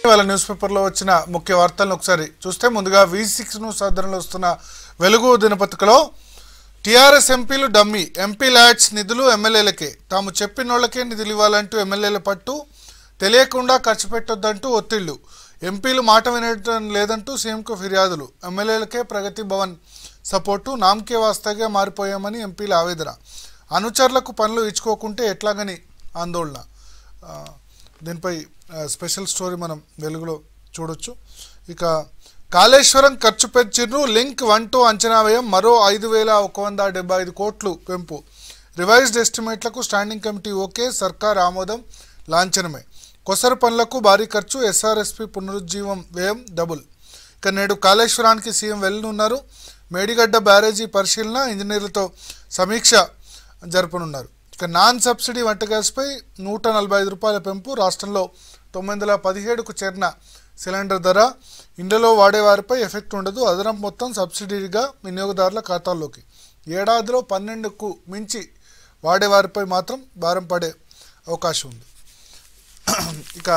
వాళ్ళ న్యూస్ పేపర్లో వచ్చిన ముఖ్య వార్తలను ఒకసారి చూస్తే ముందుగా వి సిక్స్ న్యూస్ ఆధ్వర్యంలో వస్తున్న వెలుగు దినపత్రికలో టీఆర్ఎస్ ఎంపీలు డమ్మీ ఎంపీ ల్యాడ్స్ నిధులు ఎమ్మెల్యేలకే తాము చెప్పినోళ్ళకే నిధులు ఇవ్వాలంటూ ఎమ్మెల్యేల పట్టు తెలియకుండా ఖర్చు పెట్టొద్దంటూ ఒత్తిళ్లు ఎంపీలు మాట వినడం లేదంటూ సీఎంకు ఫిర్యాదులు ఎమ్మెల్యేలకే ప్రగతి భవన్ సపోర్టు నామకే వాస్తాగా మారిపోయామని ఎంపీల ఆవేదన అనుచరులకు పనులు ఇచ్చుకోకుంటే ఎట్లాగని ఆందోళన ఆ, దీనిపై ఆ, స్పెషల్ స్టోరీ మనం వెలుగులో చూడొచ్చు ఇక కాళేశ్వరం ఖర్చు పెంచిర్రు లింక్ వన్ టూ అంచనా వ్యయం మరో ఐదు వేల ఒక వంద డెబ్బై ఐదు కోట్లు పెంపు రివైజ్డ్ ఎస్టిమేట్లకు స్టాండింగ్ కమిటీ ఓకే సర్కార్ ఆమోదం లాంఛనమే కొసరు పనులకు భారీ ఖర్చు ఎస్ఆర్ఎస్పి పునరుజ్జీవం వ్యయం డబుల్ ఇక నేడు కాళేశ్వరానికి సీఎం వెళ్ళనున్నారు మేడిగడ్డ బ్యారేజీ పరిశీలన ఇంజనీర్లతో సమీక్ష జరపనున్నారు ఇక నాన్ సబ్సిడీ వంట గ్యాస్పై నూట నలభై ఐదు రూపాయల పెంపు రాష్ట్రంలో తొమ్మిది వందల పదిహేడుకు చేరిన సిలిండర్ ధర ఇండ్లలో వాడేవారిపై ఎఫెక్ట్ ఉండదు అదనపు మొత్తం సబ్సిడీగా వినియోగదారుల ఖాతాల్లోకి ఏడాదిలో పన్నెండుకు మించి వాడేవారిపై మాత్రం భారం పడే అవకాశం ఉంది ఇక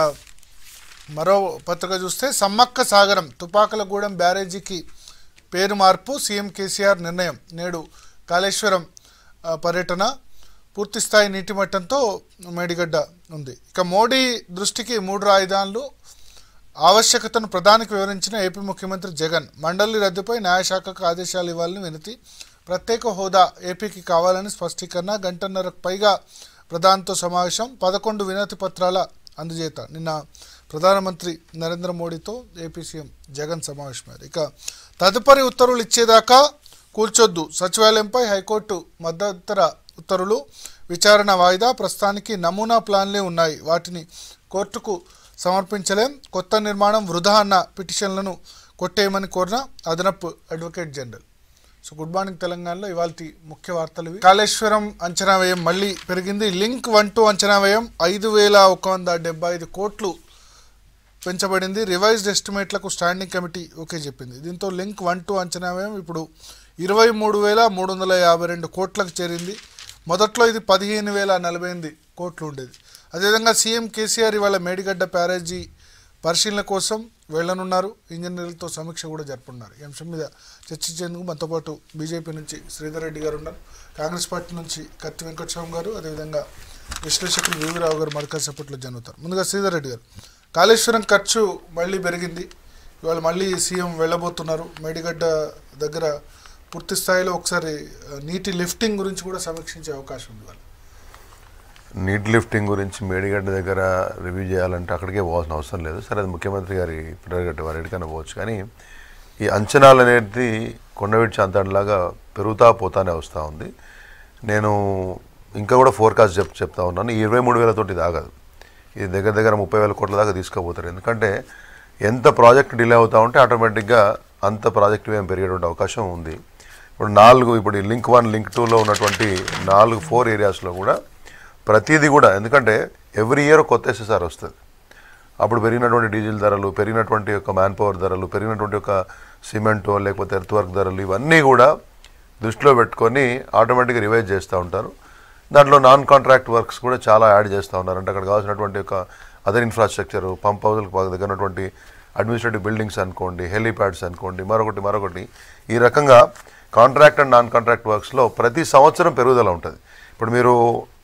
మరో పత్రిక చూస్తే సమ్మక్క సాగరం తుపాకులగూడెం బ్యారేజీకి పేరు మార్పు సీఎం కేసీఆర్ నిర్ణయం నేడు కాళేశ్వరం ఆ, పర్యటన పూర్తిస్థాయి నీటి మట్టంతో మేడిగడ్డ ఉంది ఇక మోడీ దృష్టికి మూడు రాజధానులు ఆవశ్యకతను ప్రధానికి వివరించిన ఏపీ ముఖ్యమంత్రి జగన్ మండలి రద్దుపై న్యాయశాఖకు ఆదేశాలు ఇవ్వాలని వినతి ప్రత్యేక హోదా ఏపీకి కావాలని స్పష్టీకరణ గంటన్నరకు పైగా ప్రధానితో సమావేశం పదకొండు వినతి పత్రాల అందజేత నిన్న ప్రధానమంత్రి నరేంద్ర మోడీతో ఏపీ సీఎం జగన్ సమావేశమయ్యారు ఇక తదుపరి ఉత్తర్వులు ఇచ్చేదాకా కూల్చొద్దు సచివాలయంపై హైకోర్టు మద్దతర ఉత్తర్వులు విచారణ వాయిదా ప్రస్తుతానికి నమూనా ప్లాన్లే ఉన్నాయి వాటిని కోర్టుకు సమర్పించలేం కొత్త నిర్మాణం వృధా అన్న పిటిషన్లను కొట్టేయమని కోరిన అదనపు advocate general so good morning తెలంగాణలో ఇవాళ ముఖ్య వార్తలు ఇవి కాళేశ్వరం అంచనా వ్యయం మళ్ళీ పెరిగింది లింక్ వన్ టూ అంచనా వ్యయం ఐదు వేల ఒక వంద డెబ్బై ఐదు కోట్లు పెంచబడింది రివైజ్డ్ ఎస్టిమేట్లకు స్టాండింగ్ కమిటీ ఓకే చెప్పింది దీంతో లింక్ వన్ టూ అంచనా వ్యయం ఇప్పుడు ఇరవై మూడు వేల మూడు వందల యాభై రెండు కోట్లకు చేరింది మొదట్లో ఇది పదిహేను వేల నలభై ఎనిమిది కోట్లు ఉండేది అదేవిధంగా సీఎం కేసీఆర్ ఇవాళ మేడిగడ్డ ప్యారేజీ పరిశీలన కోసం వెళ్ళనున్నారు ఇంజనీర్లతో సమీక్ష కూడా జరుపున్నారు ఈ అంశం మీద చర్చించేందుకు మనతో పాటు బీజేపీ నుంచి శ్రీధర్ రెడ్డి గారు ఉన్నారు కాంగ్రెస్ పార్టీ నుంచి కత్తి వెంకటస్వామి గారు అదేవిధంగా విశ్లేషకులు వివిరావు గారు మరకజ్ సపోర్ట్లో జరుగుతారు ముందుగా శ్రీధర్ రెడ్డి గారు కాళేశ్వరం ఖర్చు మళ్ళీ పెరిగింది ఇవాళ మళ్ళీ సీఎం వెళ్ళబోతున్నారు మేడిగడ్డ దగ్గర పూర్తి స్థాయిలో ఒకసారి ఆ, నీటి లిఫ్టింగ్ గురించి కూడా సమీక్షించే అవకాశం ఉంది వాళ్ళు నీట్ లిఫ్టింగ్ గురించి మేడిగడ్డ దగ్గర రివ్యూ చేయాలంటే అక్కడికే పోవాల్సిన అవసరం లేదు సరే అది ముఖ్యమంత్రి గారి పిల్లగడ్డ వారి ఎడికైనా పోవచ్చు కానీ ఈ అంచనాలు అనేది కొండవిడ్చి అంతలాగా పెరుగుతా పోతానే వస్తూ ఉంది నేను ఇంకా కూడా ఫోర్కాస్ట్ చెప్ చెప్తా ఉన్నాను ఈ ఇరవై మూడు వేలతోటి ఇది ఆగదు ఇది దగ్గర దగ్గర ముప్పై వేల కోట్ల దాకా తీసుకుపోతారు ఎందుకంటే ఎంత ప్రాజెక్ట్ డిలే అవుతా ఉంటే ఆటోమేటిక్గా అంత ప్రాజెక్ట్ వ్యయం పెరిగేటువంటి అవకాశం ఉంది ఇప్పుడు నాలుగు ఇప్పుడు ఈ లింక్ వన్ లింక్ టూలో ఉన్నటువంటి నాలుగు ఫోర్ ఏరియాస్లో కూడా ప్రతిదీ కూడా ఎందుకంటే ఎవ్రీ ఇయర్ కొత్త ఎస్ఎస్ఆర్ వస్తుంది అప్పుడు పెరిగినటువంటి డీజిల్ ధరలు పెరిగినటువంటి యొక్క మ్యాన్ పవర్ ధరలు పెరిగినటువంటి యొక్క సిమెంటు లేకపోతే ఎర్త్ వర్క్ ధరలు ఇవన్నీ కూడా దృష్టిలో పెట్టుకొని ఆటోమేటిక్గా రివైజ్ చేస్తూ ఉంటారు దాంట్లో నాన్ కాంట్రాక్ట్ వర్క్స్ కూడా చాలా యాడ్ చేస్తూ ఉన్నారు అంటే అక్కడ కావాల్సినటువంటి ఒక అదర్ ఇన్ఫ్రాస్ట్రక్చర్ పంప్ హౌస్లకు దగ్గర ఉన్నటువంటి అడ్మినిస్ట్రేటివ్ బిల్డింగ్స్ అనుకోండి హెలీప్యాడ్స్ అనుకోండి మరొకటి మరొకటి ఈ రకంగా కాంట్రాక్ట్ అండ్ నాన్ కాంట్రాక్ట్ వర్క్స్లో ప్రతి సంవత్సరం పెరుగుదల ఉంటుంది ఇప్పుడు మీరు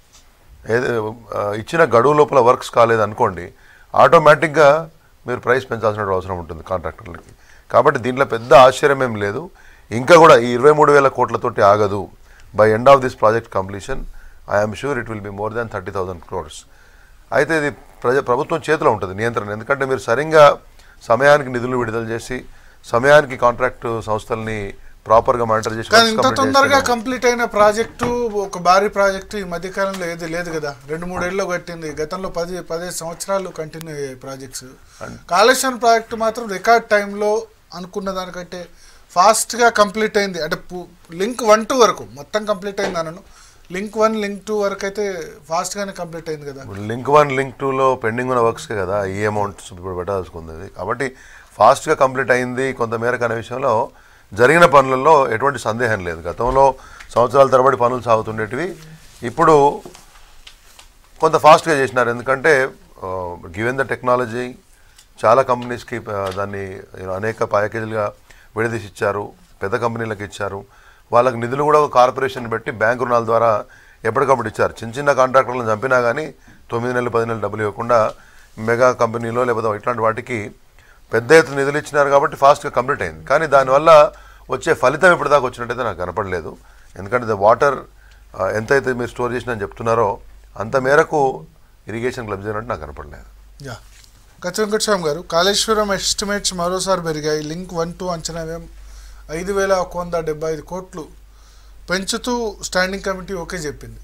ఏది ఆ, ఇచ్చిన గడువు లోపల వర్క్స్ కాలేదనుకోండి ఆటోమేటిక్గా మీరు ప్రైస్ పెంచాల్సిన అవసరం ఉంటుంది కాంట్రాక్టర్లకి కాబట్టి దీంట్లో పెద్ద ఆశ్చర్యం ఏం లేదు ఇంకా కూడా ఈ ఇరవై మూడు వేల కోట్లతోటి ఆగదు by end of this project completion I'm sure it will be more than thirty thousand crores అయితే ఇది ప్రజ ప్రభుత్వం చేతిలో ఉంటుంది నియంత్రణ ఎందుకంటే మీరు సరిగ్గా సమయానికి నిధులు విడుదల చేసి సమయానికి కాంట్రాక్ట్ సంస్థల్ని ప్రాపర్గా మానిటర్ చేసి కానీ works ఇంత complete తొందరగా చేస్తే- కంప్లీట్ అయిన ప్రాజెక్టు ఒక భారీ ప్రాజెక్టు ఈ మధ్యకాలంలో ఏది లేదు కదా రెండు మూడేళ్ళు కట్టింది గతంలో పది పదిహేను సంవత్సరాలు కంటిన్యూ అయ్యాయి ప్రాజెక్ట్స్ కాళేశ్వరం ప్రాజెక్టు మాత్రం రికార్డ్ టైంలో అనుకున్న దానికంటే ఫాస్ట్గా కంప్లీట్ అయింది అంటే లింక్ వన్ టూ వరకు మొత్తం కంప్లీట్ అయింది అన్నాను లింక్ వన్ లింక్ టూ వరకు అయితే ఫాస్ట్గానే కంప్లీట్ అయింది కదా ఇప్పుడు లింక్ వన్ లింక్ టూలో పెండింగ్ ఉన్న వర్క్స్కే కదా ఈ అమౌంట్స్ ఇప్పుడు పెట్టాల్సుకుంది కాబట్టి ఫాస్ట్గా కంప్లీట్ అయింది కొంతమేరకు అనే విషయంలో జరిగిన పనులలో ఎటువంటి సందేహం లేదు గతంలో సంవత్సరాల తరబడి పనులు సాగుతుండేటివి ఇప్పుడు కొంత ఫాస్ట్గా చేసినారు ఎందుకంటే గివెన్ ద టెక్నాలజీ చాలా కంపెనీస్కి ఆ, దాన్ని you know, అనేక ప్యాకేజీలుగా విడదీసి ఇచ్చారు పెద్ద కంపెనీలకు ఇచ్చారు వాళ్ళకి నిధులు కూడా ఒక కార్పొరేషన్ పెట్టి బ్యాంక్ రుణాల ద్వారా ఎప్పటికప్పుడు ఇచ్చారు చిన్న చిన్న కాంట్రాక్టర్లను చంపినా కానీ తొమ్మిది నెలలు పది నెలలు డబ్బులు ఇవ్వకుండా మెగా కంపెనీలో లేకపోతే ఇట్లాంటి వాటికి పెద్ద ఎత్తున నిధులు ఇచ్చినారు కాబట్టి ఫాస్ట్గా కంప్లీట్ అయింది కానీ దానివల్ల వచ్చే ఫలితం ఇప్పటిదాకా వచ్చినట్టయితే నాకు కనపడలేదు ఎందుకంటే ద వాటర్ ఎంతైతే మీరు స్టోర్ చేసినా చెప్తున్నారో అంత మేరకు ఇరిగేషన్ క్లబ్ చేయనట్టు నాకు కనపడలేదు యా గత వెంకటస్వామి గారు కాళేశ్వరం ఎస్టిమేట్స్ మరోసారి పెరిగాయి లింక్ వన్ టూ అంచనా వ్యయం ఐదు వేల ఒక వంద డెబ్బై ఐదు కోట్లు పెంచుతూ స్టాండింగ్ కమిటీ ఓకే చెప్పింది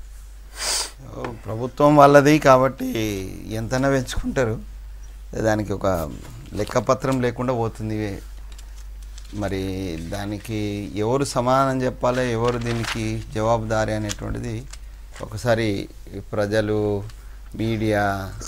ప్రభుత్వం వాళ్ళది కాబట్టి ఎంతైనా పెంచుకుంటారు దానికి ఒక లెక్కపత్రం లేకుండా పోతుంది మరి దానికి ఎవరు సమాధానం చెప్పాలి ఎవరు దీనికి జవాబుదారి అనేటువంటిది ఒకసారి ప్రజలు మీడియా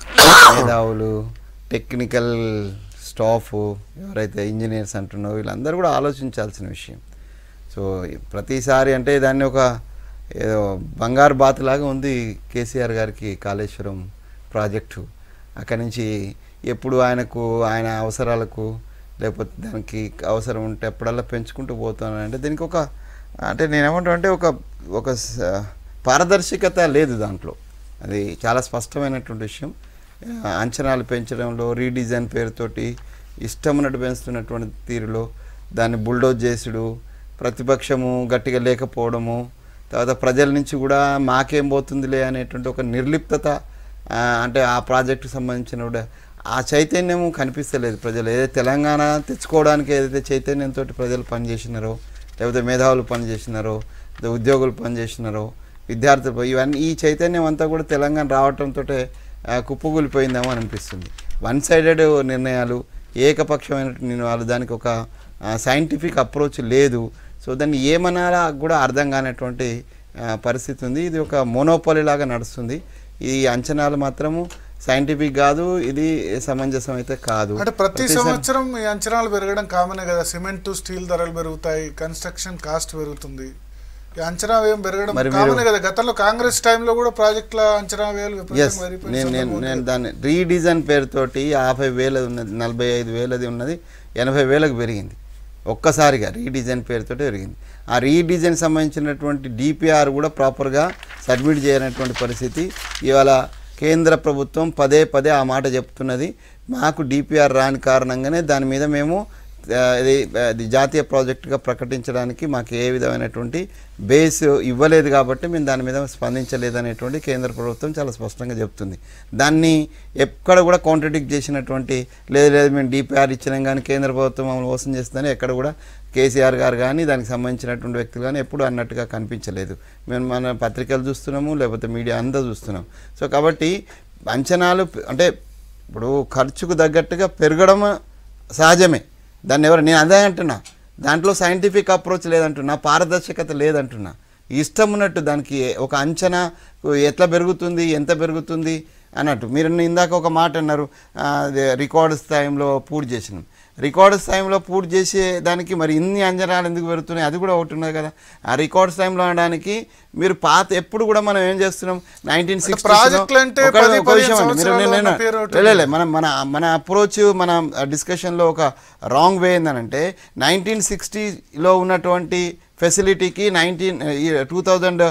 మేధావులు టెక్నికల్ స్టాఫ్ ఎవరైతే ఇంజనీర్స్ అంటున్నారో వీళ్ళందరూ కూడా ఆలోచించాల్సిన విషయం సో ప్రతిసారి అంటే దాన్ని ఒక ఏదో బంగారు బాతులాగా ఉంది కేసీఆర్ గారికి కాళేశ్వరం ప్రాజెక్టు అక్కడి నుంచి ఎప్పుడు ఆయనకు ఆయన అవసరాలకు లేకపోతే దానికి అవసరం ఉంటే ఎప్పుడల్లా పెంచుకుంటూ పోతున్నాను అంటే దీనికి ఒక అంటే నేనేమంటా అంటే ఒక ఒక స- పారదర్శకత లేదు దాంట్లో అది చాలా స్పష్టమైనటువంటి విషయం ఆ, అంచనాలు పెంచడంలో రీడిజైన్ పేరుతోటి ఇష్టం ఉన్నట్టు పెంచుతున్నటువంటి తీరులో దాన్ని బుల్డోజ్ చేసుడు ప్రతిపక్షము గట్టిగా లేకపోవడము తర్వాత ప్రజల నుంచి కూడా మాకేం పోతుందిలే అనేటువంటి ఒక నిర్లిప్తత ఆ, అంటే ఆ ప్రాజెక్టుకు సంబంధించిన కూడా ఆ చైతన్యం కనిపిస్తలేదు ప్రజలు ఏదైతే తెలంగాణ తెచ్చుకోవడానికి ఏదైతే చైతన్యంతో ప్రజలు పనిచేసినారో లేకపోతే మేధావులు పనిచేసినారో లేదా ఉద్యోగులు పనిచేసినారో విద్యార్థులు ఇవన్నీ ఈ చైతన్యం అంతా కూడా తెలంగాణ రావడంతో కుప్పగూలిపోయిందేమో అని అనిపిస్తుంది వన్ సైడెడ్ నిర్ణయాలు ఏకపక్షమైన నిర్ణయాలు దానికి ఒక సైంటిఫిక్ అప్రోచ్ లేదు సో దాన్ని ఏమనాలా కూడా అర్థం కానటువంటి ఆ, పరిస్థితి ఉంది ఇది ఒక మోనోపాలి లాగా నడుస్తుంది ఈ అంచనాలు మాత్రము సైంటిఫిక్ కాదు ఇది సమంజసం అయితే కాదు అంటే ప్రతి ప్రతిసారి- సంవత్సరం ఈ అంచనాలు పెరగడం కామనే కదా సిమెంట్ స్టీల్ ధరలు పెరుగుతాయి కన్స్ట్రక్షన్ కాస్ట్ పెరుగుతుంది ఈ అంచనా వ్యయం పెరగడం మరి మీరు- కామనే కదా గతంలో కాంగ్రెస్ టైంలో కూడా ప్రాజెక్టుల అంచనా వ్యయాలు ఎస్ విపరీతంగా పెరిగిపోయిన నేను నేను సందర్భం నేను ఉంది. దాన్ని రీడిజైన్ పేరుతోటి యాభై వేలది ఉన్నది నలభై ఐదు వేలది ఉన్నది ఎనభై వేలకు పెరిగింది ఒక్కసారిగా రీడిజైన్ పేరుతోటి పెరిగింది ఆ రీడిజైన్ సంబంధించినటువంటి డిపిఆర్ కూడా ప్రాపర్గా సబ్మిట్ చేయనటువంటి పరిస్థితి ఇవాళ కేంద్ర ప్రభుత్వం పదే పదే ఆ మాట చెప్తున్నది మాకు డిపిఆర్ రాని కారణంగానే దాని మీద మేము ఆ, ఇది అది జాతీయ ప్రాజెక్టుగా ప్రకటించడానికి మాకు ఏ విధమైనటువంటి బేస్ ఇవ్వలేదు కాబట్టి మేము దాని మీద స్పందించలేదు అనేటువంటి కేంద్ర ప్రభుత్వం చాలా స్పష్టంగా చెప్తుంది దాన్ని ఎక్కడ కూడా కాంట్రడిక్ట్ చేసినటువంటి లేదు లేదు మేము డిపిఆర్ ఇచ్చినాం కానీ కేంద్ర ప్రభుత్వం మమ్మల్ని మోసం చేస్తుందని ఎక్కడ కూడా కేసీఆర్ గారు కానీ దానికి సంబంధించినటువంటి వ్యక్తులు కానీ ఎప్పుడు అన్నట్టుగా కనిపించలేదు మేము మన పత్రికలు చూస్తున్నాము లేకపోతే మీడియా అంతా చూస్తున్నాం సో కాబట్టి అంచనాలు పె- అంటే ఇప్పుడు ఖర్చుకు తగ్గట్టుగా పెరగడం సహజమే దాన్ని ఎవరు నేను అదే అంటున్నా దాంట్లో సైంటిఫిక్ అప్రోచ్ లేదంటున్నా పారదర్శకత లేదంటున్నా ఇష్టం ఉన్నట్టు దానికి ఒక అంచనా ఎట్లా పెరుగుతుంది ఎంత పెరుగుతుంది అన్నట్టు మీరు ఇందాక ఒక మాట అన్నారు ఆ, అదే రికార్డు స్థాయిలో పూర్తి చేసినాం రికార్డు స్థాయిలో పూర్తి చేసే దానికి మరి ఇన్ని అంచనాలు ఎందుకు పెరుగుతున్నాయి అది కూడా ఒకటి ఉన్నది కదా ఆ రికార్డు స్థాయిలో అనడానికి మీరు పాత ఎప్పుడు కూడా మనం ఏం చేస్తున్నాం నైన్టీన్ సిక్స్టీ ప్రాజెక్టులు అంటే పది, పదిహేను సంవత్సరాలు ఉన్న పేరు ఒకటి లే మన మన మన అప్రోచ్ మన డిస్కషన్లో ఒక రాంగ్ వే ఏందనంటే నైన్టీన్ సిక్స్టీలో ఉన్నటువంటి ఫెసిలిటీకి nineteen two thousand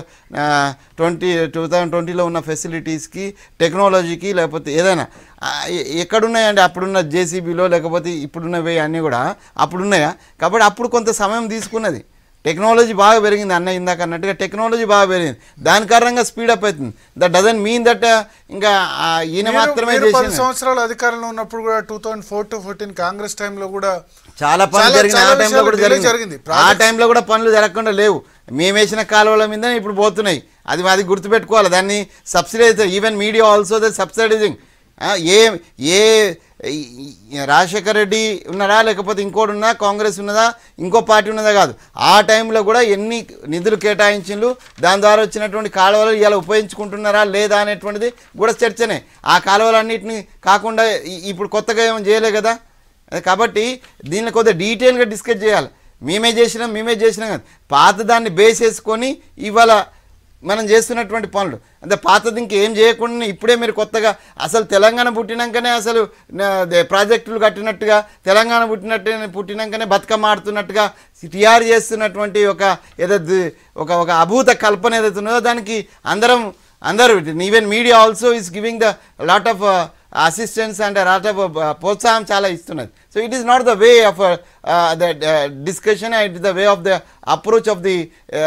twenty two thousand ట్వంటీలో ఉన్న ఫెసిలిటీస్కి టెక్నాలజీకి లేకపోతే ఏదైనా ఆ, ఎ- ఎక్కడున్నాయండి అప్పుడున్న జేసీబీలో లేకపోతే ఇప్పుడున్నవి అన్నీ కూడా అప్పుడున్నాయా కాబట్టి అప్పుడు కొంత సమయం తీసుకున్నది టెక్నాలజీ బాగా పెరిగింది అన్న ఇందాక అన్నట్టుగా టెక్నాలజీ బాగా పెరిగింది దాని కారణంగా స్పీడప్ అవుతుంది దట్ డజన్ మీన్ దట్ ఇంకా ఆ, ఈయన మీరు- మాత్రమే మీరు పది చేసింది సంవత్సరాలు అధికారంలో ఉన్నప్పుడు కూడా two thousand four to fourteen Congress టైంలో కూడా చాలా పనులు చాలా- జరిగినాయి చాలా ఆ టైంలో కూడా విషయాలు delay జరిగింది జరిగింది. ఆ Projects- టైంలో కూడా పనులు జరగకుండా లేవు మేము వేసిన కాలువల మీద ఇప్పుడు పోతున్నాయి అది అది గుర్తుపెట్టుకోవాలి దాన్ని subsidise even media also the subsidising ఏ ఏ ఈ- ఈ రాజశేఖర్ రెడ్డి ఉన్నారా లేకపోతే ఇంకోటి ఉన్నా కాంగ్రెస్ ఉన్నదా ఇంకో పార్టీ ఉన్నదా కాదు ఆ టైంలో కూడా ఎన్ని నిధులు కేటాయించిండ్రు దాని ద్వారా వచ్చినటువంటి కాలువలు ఇలా ఉపయోగించుకుంటున్నారా లేదా అనేటువంటిది కూడా చర్చనే ఆ కాలువలన్నింటినీ కాకుండా ఈ- ఇప్పుడు కొత్తగా ఏమో చేయలే కదా అది కాబట్టి దీన్ని కొద్దిగా డీటెయిల్గా డిస్కస్ చేయాలి మేమే చేసినాం మేమే చేసినాం కదా పాత దాన్ని బేస్ చేసుకొని ఇవాళ మనం చేస్తున్నటువంటి పనులు అంటే పాతది ఇంకేం చేయకుండా ఇప్పుడే మీరు కొత్తగా అసలు తెలంగాణ పుట్టినాకనే అసలు నా- దే- ప్రాజెక్టులు కట్టినట్టుగా తెలంగాణ పుట్టినట్టు పుట్టినాకనే బతుకమ్మ ఆడుతున్నట్టుగా టీఆర్ చేస్తున్నటువంటి ఒక ఏదో ది- ఒక ఒక అభూత కల్పన ఏదైతే ఉన్నదో దానికి అందరం అందరూ even media also is giving the lot of assistance and lot of ప్రోత్సాహం చాలా ఇస్తున్నది so it is not the way of the discussion it is the way of the approach of the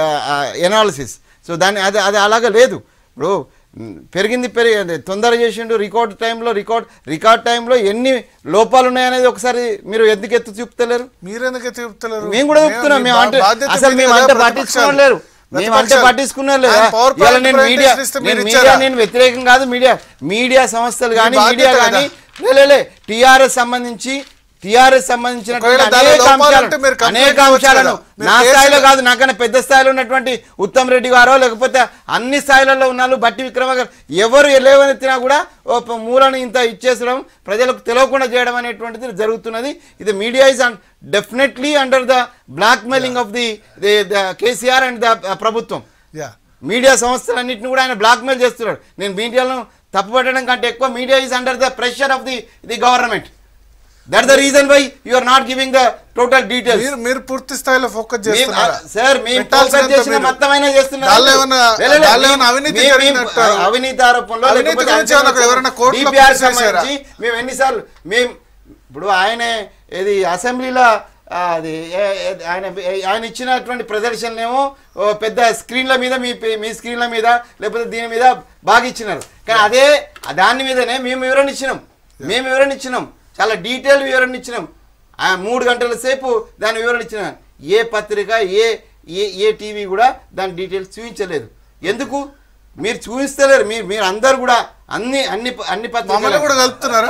analysis so దాన్ని అది అది అలాగా లేదు ఇప్పుడు మ్, పెరిగింది పెరిగింది తొందర చేసిండు రికార్డ్ టైంలో రికార్డ్ రికార్డ్ టైంలో ఎన్ని లోపాలు ఉన్నాయనేది ఒకసారి మీరు ఎందుకు ఎత్తు చూపుతలేరు మీరెందుకు చెప్తలేరు మేము కూడా చెప్తున్నాం మేము అంటే అసలు మేము అంటే పట్టించుకోవడం లేరు మేము అంటే పట్టించుకున్నారు లేదా ఇవాళ నేను మీడియా నేను మీడియా నేను వ్యతిరేకం కాదు మీడియా మీడియా సంస్థలు కానీ బాధ్యత మీడియా కదా. కానీ లేలే టీఆర్ఎస్ సంబంధించి టీఆర్ఎస్ సంబంధించిన ఒకవేళ దానిలో అనేక లోపాలు అంశాలను ఉంటే మీరు complaint అనేక చేయవచ్చు అంశాలను కదా. మీరు నా కేసులు- స్థాయిలో కాదు నాకన్నా పెద్ద స్థాయిలో ఉన్నటువంటి ఉత్తమ్ రెడ్డి గారో లేకపోతే అన్ని స్థాయిలలో ఉన్నారు బట్టి విక్రమ గారు ఎవరు లేవనెత్తినా కూడా ఓ ప- మూలను ఇంత ఇచ్చేసడం ప్రజలకు తెలియకుండా చేయడం అనేటువంటిది జరుగుతున్నది ఇది media is definitely under the blackmailing of the KCR and the ప్రభుత్వం యా మీడియా సంస్థలన్నింటిని కూడా ఆయన బ్లాక్మెయిల్ చేస్తున్నాడు నేను మీడియాను తప్పుపట్టడం కంటే ఎక్కువ media is under the pressure of the the government that the reason why you are not giving the total details మీరు మీరు పూర్తి స్థాయిలో ఫోకస్ చేస్తున్నారా సార్ మేము పెట్టాల్సినంత ఫోకస్ చేసిన మీరు- మొత్తమైన చేస్తున్నారు దానిలో ఏమన్నా- లే, లే, లే, దానిలో మేము- ఏమన్నా అవినీతి మేము- జరిగినట్టు? మేము అవినీతి ఆరోపణలో అవినీతి లేకపోతే గురించి ఏమన్నా అంచనా ఎవరైనా కోర్టులో DPR కేసు వేశారా? సంబంధించి మేము ఎన్నిసార్లు మేము ఇప్పుడు ఆయనే ఇది అసెంబ్లీలో ఆ, అది ఏ- ఏ- ఆయన ఆయన ఇచ్చినటువంటి ప్రదర్శనలేమో ఓ పెద్ద స్క్రీన్ల మీద మీ పే- మీ స్క్రీన్ల మీద లేకపోతే దీని మీద బాగా ఇచ్చినారు కానీ అదే దాని మీదనే మేము వివరణ ఇచ్చినాం మేము వివరణ ఇచ్చినాం చాలా డీటెయిల్ వివరణ ఇచ్చినాం ఆ మూడు గంటల సేపు దాని వివరణ ఇచ్చిన ఏ పత్రిక ఏ ఏ ఏ టీవీ కూడా దాని డీటెయిల్స్ చూపించలేదు ఎందుకు మీరు చూపిస్తలేరు మీరు మీరు అందరు కూడా అన్ని అన్ని అన్ని మమ్మల్ని కూడా కలుపుతున్నారా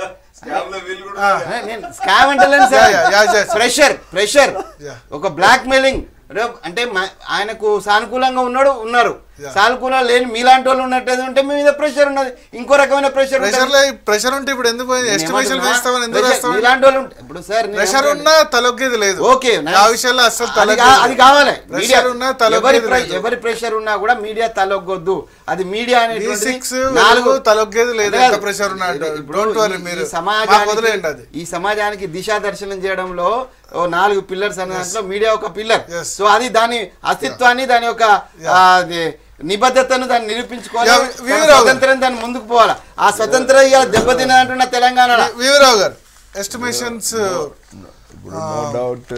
నేను స్కామ్ అంటలేను Yeah, yeah, yeah, sir yes. Pressure pressure Yeah. ఒక బ్లాక్ మెయిలింగ్ అంటే మ- ఆయనకు సానుకూలంగా ఉన్నాడు ఉన్నారు Yeah. సానుకూలంగా లేని మీలాంటి వాళ్ళు ఉన్నట్టు ఉంటే మీ మీద ప్రెషర్ ఉన్నది ఇంకో రకమైన ప్రెషర్ ప్రెషర్ ప్రెషర్ ఉంటే ఇప్పుడు ఎందుకు ఎస్టిమేషన్ వేస్తామని ఎందుకు వేస్తామని మీలాంటి వాళ్ళు ఉంటే- ఇప్పుడు సార్ నేను ప్రెషర్ ఏమంటున్నా- ఉన్నా తలొగ్గేది లేదు ఓకే ఆ విషయంలో అస్సలు అది తలొగ్గేది కా- అది కావాలి ప్రెషర్ మీడియా ఉన్నా ఎవరి తలొగ్గేది ప్రె- లేదు ఎవరి ప్రెషర్ ఉన్నా కూడా మీడియా తలొగ్గొద్దు అది మీడియా అనేటువంటిది V6 వెలుగు తలొగ్గేది లేదు, అదే ఎంత pressure ఉన్నా ఇది అంటే. ఇప్పుడు Don't worry ఈ- మీరు. ఈ మాకు వదిలేయండి అది. సమాజానికి ఈ సమాజానికి దిశాదర్శనం చేయడంలో ఓ నాలుగు పిల్లర్స్ అనే దాంట్లో మీడియా ఒక పిల్లర్ Yes. సో అది దాని అస్తిత్వాన్ని దాని యొక్క ఆ, అది నిబద్ధతను దాన్ని నిరూపించుకోవాలి Yeah, వి- తన వీరరావు గారు. స్వతంత్రం దాన్ని ముందుకు పోవాలి ఆ స్వతంత్రం ఇవాళ దెబ్బతినంటున్న తెలంగాణలో వీవరావు గారు ఎస్టిమేషన్స్ ఇప్పుడు నో డౌట్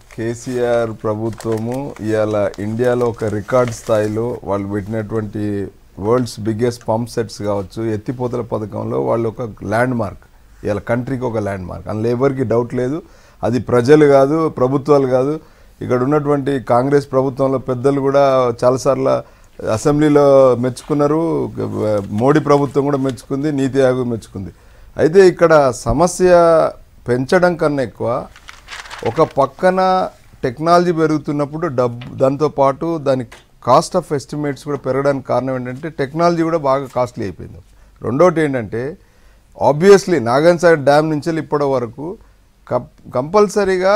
కేసీఆర్ ప్రభుత్వము ఇవాళ ఇండియాలో ఒక రికార్డ్ స్థాయిలో వాళ్ళు పెట్టినటువంటి వరల్డ్స్ బిగ్గెస్ట్ పంప్ సెట్స్ కావచ్చు ఎత్తిపోతల పథకంలో వాళ్ళు ఒక ల్యాండ్ మార్క్ ఇవాళ కంట్రీకి ఒక ల్యాండ్ మార్క్ అందులో ఎవరికి డౌట్ లేదు అది ప్రజలు కాదు ప్రభుత్వాలు కాదు ఇక్కడ ఉన్నటువంటి కాంగ్రెస్ ప్రభుత్వంలో పెద్దలు కూడా చాలాసార్లు అసెంబ్లీలో మెచ్చుకున్నారు మోడీ ప్రభుత్వం కూడా మెచ్చుకుంది నీతి ఆయోగ్ మెచ్చుకుంది అయితే ఇక్కడ సమస్య పెంచడం కన్నా ఎక్కువ ఒక పక్కన టెక్నాలజీ పెరుగుతున్నప్పుడు డబ్బు దాంతో పాటు దాని కాస్ట్ ఆఫ్ ఎస్టిమేట్స్ కూడా పెరగడానికి కారణం ఏంటంటే టెక్నాలజీ కూడా బాగా కాస్ట్లీ అయిపోయింది రెండోటి ఏంటంటే ఆబ్వియస్లీ నాగన్ సాగర్ డ్యామ్ నుంచి ఇప్పటి వరకు కప్ కంపల్సరీగా